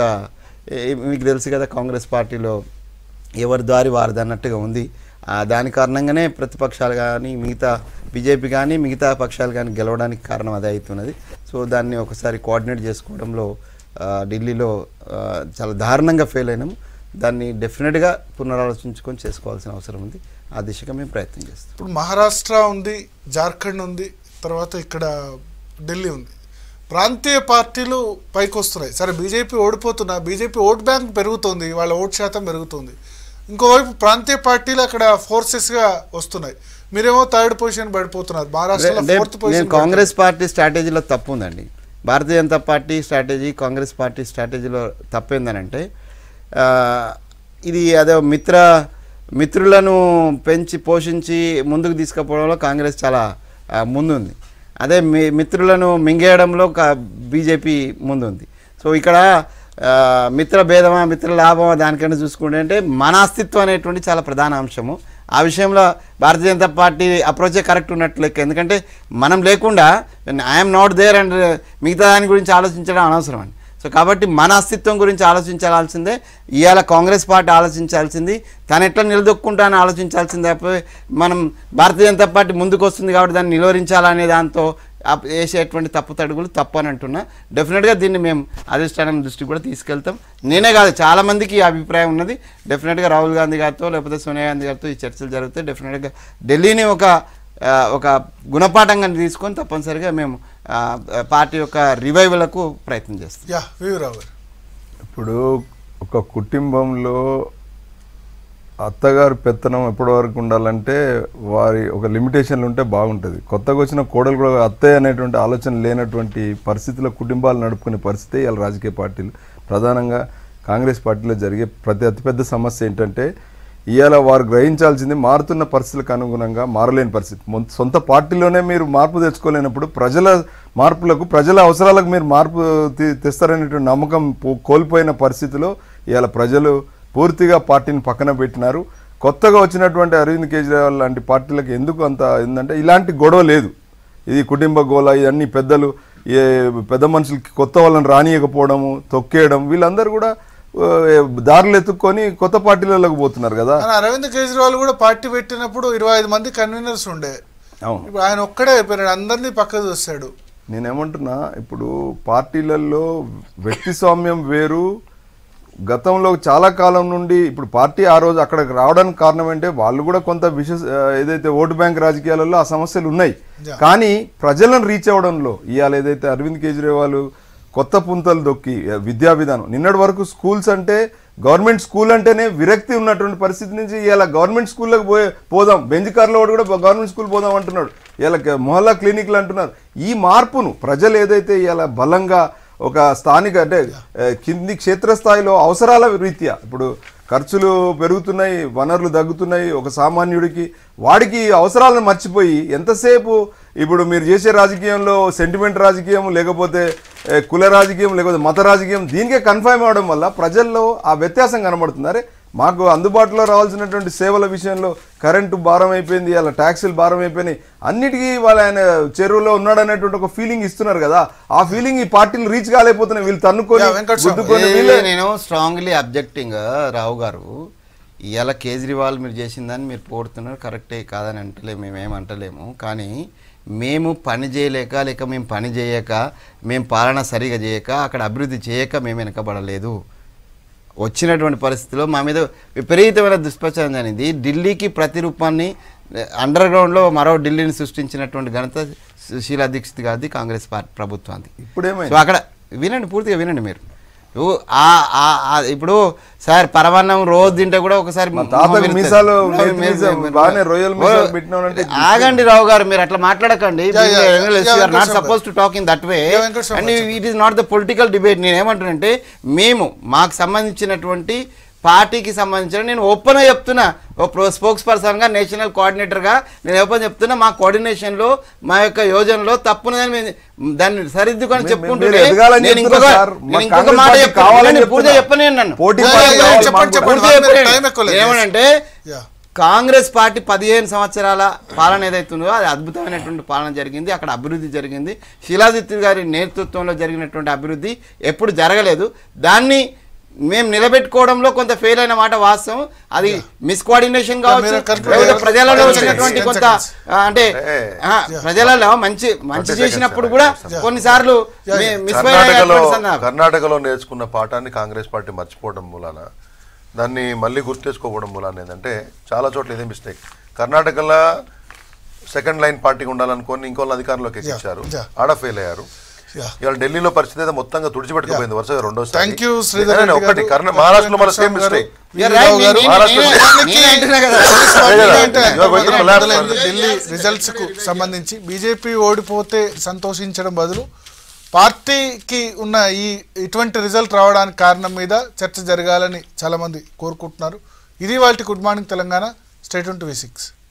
ఏ- మీకు తెలుసు కదా కాంగ్రెస్ పార్టీలో ఎవరి దారి వారిది అన్నట్టుగా ఉంది ఆ దాని కారణంగానే ప్రతిపక్షాలు కానీ మిగతా బీజేపీ కానీ మిగతా పక్షాలు కానీ గెలవడానికి కారణం అదే అవుతున్నది సో దాన్ని ఒకసారి కోఆర్డినేట్ చేసుకోవడంలో ఆ, ఢిల్లీలో ఆ, చాలా దారుణంగా ఫెయిల్ అయినాము దాన్ని డెఫినెట్గా పునరాలోచించుకొని చేసుకోవాల్సిన అవసరం ఉంది ఆ దిశగా మేము ప్రయత్నం చేస్తాం ఇప్పుడు మహారాష్ట్ర ఉంది జార్ఖండ్ ఉంది తర్వాత ఇక్కడ ఢిల్లీ ఉంది ప్రాంతీయ పార్టీలు పైకి వస్తున్నాయి సరే బీజేపీ ఓడిపోతున్నా బీజేపీ ఓట్ బ్యాంక్ పెరుగుతుంది వాళ్ళ ఓట్ శాతం పెరుగుతుంది ఇంకోవైపు ప్రాంతీయ పార్టీలు అక్కడ ఫోర్సెస్గా వస్తున్నాయి మీరేమో థర్డ్ పొజిషన్ పడిపోతున్నారు మహారాష్ట్రలో అంటే ఫోర్త్ నేను పొజిషన్ కాంగ్రెస్ పార్టీ స్ట్రాటజీలో తప్పు ఉందండి Bharatiya Janata party strategy Congress party స్ట్రాటజీలో తప్పు ఏందనంటే ఆ, ఇది అదే మిత్ర మిత్రులను పెంచి పోషించి ముందుకు తీసుకుపోవడంలో కాంగ్రెస్ చాలా ఆ, ముందుంది అదే మీ మిత్రులను మింగేయడంలో బీజేపీ ముందుంది సో ఇక్కడ ఆ, మిత్ర భేదమా మిత్ర లాభమా దానికన్నా చూసుకుంటే అంటే మన అస్తిత్వం అనేటువంటి చాలా ప్రధాన అంశము ఆ విషయంలో భారతీయ జనతా పార్టీ అప్రోచే కరెక్ట్ ఉన్నట్టు లెక్క ఎందుకంటే మనం లేకుండా ఐఎమ్ నాట్ దేర్ అండ్ మిగతా దాని గురించి ఆలోచించడం అనవసరం అండి సో కాబట్టి మన అస్తిత్వం గురించి ఆలోచించాల్సిందే ఇవాళ కాంగ్రెస్ పార్టీ ఆలోచించాల్సింది తను ఎట్లా నిలదొక్కుంటా అని ఆలోచించాల్సిందే తప్ప మనం భారతీయ జనతా పార్టీ ముందుకు వస్తుంది కాబట్టి దాన్ని నిలువరించాలనే దాంతో అప్- వేసేటువంటి తప్పు తడుగులు తప్పు అని అంటున్నా డెఫినెట్గా దీన్ని మేము అధిష్టానం దృష్టికి కూడా తీసుకెళ్తాం నేనే కాదు చాలా మందికి ఈ అభిప్రాయం ఉన్నది డెఫినెట్గా రాహుల్ గాంధీ గారితో లేకపోతే సోనియా గాంధీ గారితో ఈ చర్చలు జరుగుతాయి డెఫినెట్గా ఢిల్లీని ఒక ఆ, ఒక గుణపాఠంగా తీసుకొని తప్పనిసరిగా మేము ఆ, పార్టీ యొక్క రివైవల్కు ప్రయత్నం చేస్తాం యా వీవరావు గారు ఇప్పుడు ఒక కుటుంబంలో అత్తగారు పెత్తనం ఎప్పటి వరకు ఉండాలంటే వారి ఒక లిమిటేషన్లు ఉంటే బాగుంటుంది కొత్తగా వచ్చిన కోడలు కూడా అత్తయ్య అనేటువంటి ఆలోచన లేనటువంటి పరిస్థితుల్లో కుటుంబాలు నడుపుకునే పరిస్థితి ఇవాళ రాజకీయ పార్టీలు ప్రధానంగా కాంగ్రెస్ పార్టీలో జరిగే ప్రతి అతిపెద్ద సమస్య ఏంటంటే ఇవాళ వారు గ్రహించాల్సింది మారుతున్న పరిస్థితులకు అనుగుణంగా మారలేని పరిస్థితి మొం- సొంత పార్టీలోనే మీరు మార్పు తెచ్చుకోలేనప్పుడు ప్రజల మార్పులకు ప్రజల అవసరాలకు మీరు మార్పు తీ- తెస్తారనేటువంటి నమ్మకం పో- కోల్పోయిన పరిస్థితిలో ఇవాళ ప్రజలు పూర్తిగా పార్టీని పక్కన పెట్టినారు కొత్తగా వచ్చినటువంటి అరవింద్ కేజ్రీవాల్ లాంటి పార్టీలకు ఎందుకు అంత ఏంటంటే ఇలాంటి గొడవ లేదు ఇది కుటుంబ గోల ఇవన్నీ పెద్దలు ఏ పెద్ద మనుషులకి కొత్త వాళ్ళని రానియకపోవడము తొక్కేయడం వీళ్ళందరూ కూడా ఆ, దారులు ఎత్తుక్కొని కొత్త పార్టీలలోకి పోతున్నారు కదా కానీ అరవింద్ కేజ్రీవాల్ కూడా పార్టీ పెట్టినప్పుడు ఇరవై ఐదు మంది కన్వీనర్స్ ఉండే అవును ఇప్పుడు ఆయన ఒక్కడే అయిపోయినాడు అందరినీ పక్కకు చూస్తాడు నేనేమంటున్నా ఇప్పుడు పార్టీలలో వ్యక్తి స్వామ్యం వేరు గతంలో చాలా కాలం నుండి ఇప్పుడు పార్టీ ఆ రోజు అక్కడికి రావడానికి కారణం ఏంటంటే వాళ్ళు కూడా కొంత విశేష ఆ, ఏదైతే ఓటు బ్యాంక్ రాజకీయాలలో ఆ సమస్యలు ఉన్నాయి Yeah. కానీ ప్రజలను రీచ్ అవ్వడంలో ఇవాళ ఏదైతే అరవింద్ కేజ్రీవాల్ కొత్త పుంతలు దొక్కి ఆ, విద్యా విధానం నిన్నటి వరకు స్కూల్స్ అంటే గవర్నమెంట్ స్కూల్ అంటేనే విరక్తి ఉన్నటువంటి పరిస్థితి నుంచి ఇవాళ గవర్నమెంట్ స్కూల్లోకి పోయే పోదాం బెంచ్ కార్లో వాడు కూడా గవర్నమెంట్ స్కూల్ పోదాం అంటున్నాడు ఇవాళ మొహల్లా క్లినిక్లు అంటున్నారు ఈ మార్పును ప్రజలు ఏదైతే ఇవాళ బలంగా ఒక స్థానిక అంటే ఆ, కింది క్షేత్రస్థాయిలో అవసరాల రీత్యా ఇప్పుడు ఖర్చులు పెరుగుతున్నాయి వనరులు తగ్గుతున్నాయి ఒక సామాన్యుడికి వాడికి అవసరాలను మర్చిపోయి ఎంతసేపు ఇప్పుడు మీరు చేసే రాజకీయంలో సెంటిమెంట్ రాజకీయం లేకపోతే ఏ, కుల రాజకీయం లేకపోతే మత రాజకీయం దీనికే కన్ఫర్మ్ అవడం వల్ల ప్రజల్లో ఆ వ్యత్యాసం కనబడుతుంది అరే మాకు అందుబాటులో రావాల్సినటువంటి సేవల విషయంలో కరెంటు భారం అయిపోయింది అలా ట్యాక్సీలు భారం అయిపోయినాయి అన్నిటికీ వాళ్ళ ఆయన చెరువులో ఉన్నాడనేటువంటి ఒక ఫీలింగ్ ఇస్తున్నారు కదా ఆ ఫీలింగ్ ఈ పార్టీలు రీచ్ కాలేకపోతున్నాయి వీళ్ళు తన్నుకొని Yeah, వెంకట్ స్వామి. గుద్దుకొని ఏ, వీళ్ళే నేను స్ట్రాంగ్లీ అబ్జెక్టింగ్ రావు గారు ఇవాళ కేజ్రీవాల్ మీరు చేసిందని మీరు పోడుతున్నారు కరెక్టే కాదని అంటలేము మేమేం అంటలేము కానీ మేము పని చేయలేక లేక మేము పని చేయక మేము పాలన సరిగా చేయక అక్కడ అభివృద్ధి చేయక మేము వెనకబడలేదు వచ్చినటువంటి పరిస్థితిలో మా మీద విపరీతమైన దుష్ప్రచారం జరిగింది ఢిల్లీకి ప్రతిరూపాన్ని అండర్ గ్రౌండ్లో మరో ఢిల్లీని సృష్టించినటువంటి ఘనత శీలా దీక్షిత్ గారిది కాంగ్రెస్ పార్టీ ప్రభుత్వానికి ఇప్పుడేమైంది సో అక్కడ వినండి పూర్తిగా వినండి మీరు ఓ, ఆ- ఆ- ఆ- ఇప్పుడు సార్ పరమాన్నం రోజు తింటే కూడా ఒకసారి మా తాతకు మొహం విరుగుతుంది. మీసాలు, మీరు- నెత్తి మీసాలు, మీరు- బాగానే రొయ్యల మీసాలు ఓ, పెట్టినానంటే ఆగండి రావు గారు మీరు అట్లా మాట్లాడకండి Yeah, yeah, yeah. Yeah, not Venkateswara suppose to talk in that way Yeah, Venkateswara and చెప్పండి. It is not the political debate నేను ఏమంటున్నానంటే మేము మాకు సంబంధించినటువంటి పార్టీకి సంబంధించిన నేను ఓపెన్ చెప్తున్నా ఓ ప్రో స్పోక్స్ పర్సన్గా నేషనల్ కోఆర్డినేటర్గా నేను ఓపెన్ చెప్తున్నా మా కోఆర్డినేషన్లో మా యొక్క యోజనలో తప్పున్నదని మేము దాన్ని సరిదిద్దుకొని మీరు- చెప్పుకుంటుంటే మీరు ఎదగాలని నేను ఇంకొక చెప్తున్నా సార్. నేను మాకు ఇంకొక కాంగ్రెస్ మాట పార్టీ చెప్తున్నా. కావాలని నేను పూర్తిగా చెప్తున్నా. చెప్పను నన్ను పోటీ Yeah, పార్టీ yeah, yeah, కావాలి చెప్పండి, మాకు కూడా. చెప్పండి. పూర్తిగా మీరు చెప్పండి. టైం ఎక్కువ లేదు. ఏమనంటే Yeah. కాంగ్రెస్ పార్టీ పదిహేను సంవత్సరాల పాలన ఏదైతుందో అది అద్భుతమైనటువంటి పాలన జరిగింది అక్కడ అభివృద్ధి జరిగింది శిలాదిత్య గారి నేతృత్వంలో జరిగినటువంటి అభివృద్ధి ఎప్పుడు జరగలేదు దాన్ని మేము నిలబెట్టుకోవడంలో కొంత ఫెయిల్ అయిన మాట వాస్తవం అది మిస్కోఆర్డినేషన్ కావచ్చు మీరు conclude లేకపోతే చేయాలి. ప్రజలలో Ten వచ్చినటువంటి seconds, కొంత ten seconds. ఆ, అంటే ఆ, ప్రజలలో మంచి మంచి చేసినప్పుడు కూడా కొన్నిసార్లు మిస్ఫైర్ కర్ణాటకలో అయ్యేటువంటి సందర్భం కర్ణాటకలో నేర్చుకున్న పాఠాన్ని కాంగ్రెస్ పార్టీ మర్చిపోవడం మూలాన దాన్ని మళ్ళీ గుర్తు తెచ్చుకోవడం మూలాన ఏంటంటే చాలా చోట్ల ఇదే మిస్టేక్ కర్ణాటకలో సెకండ్ లైన్ పార్టీకి ఉండాలనుకొని ఇంకోళ్ళ అధికారంలోకి ఎక్కించారు yeah. ఆడ ఫెయిల్ అయ్యారు Yeah. ఇవాళ ఢిల్లీలో పరిస్థితి అయితే మొత్తంగా తుడిచిపెట్టుకుపోయింది వరుసగా రెండోసారి థ్యాంక్ యూ శ్రీధర్ నేను రెడ్డి ఒకటి గారు, కర్ణ మహారాష్ట్రలో మన సేమ్ వెంకటేశ్వర గారు, మిస్టేక్ You're వీరరావు right. గారు. నేను- మహారాష్ట్ర నేను- నేను అంటున్నా కదా. అంటే ఇదిగో కొంచెం మొదలైంది collapse ఢిల్లీ రిజల్ట్స్ కు సంబంధించి బీజేపీ ఓడిపోతే సంతోషించడం బదులు పార్టీకి ఉన్న ఈ ఇటువంటి రిజల్ట్ రావడానికి కారణం మీద చర్చ జరగాలని చాలా మంది కోరుకుంటున్నారు ఇది వాళ్ళ good morning Telangana state to V six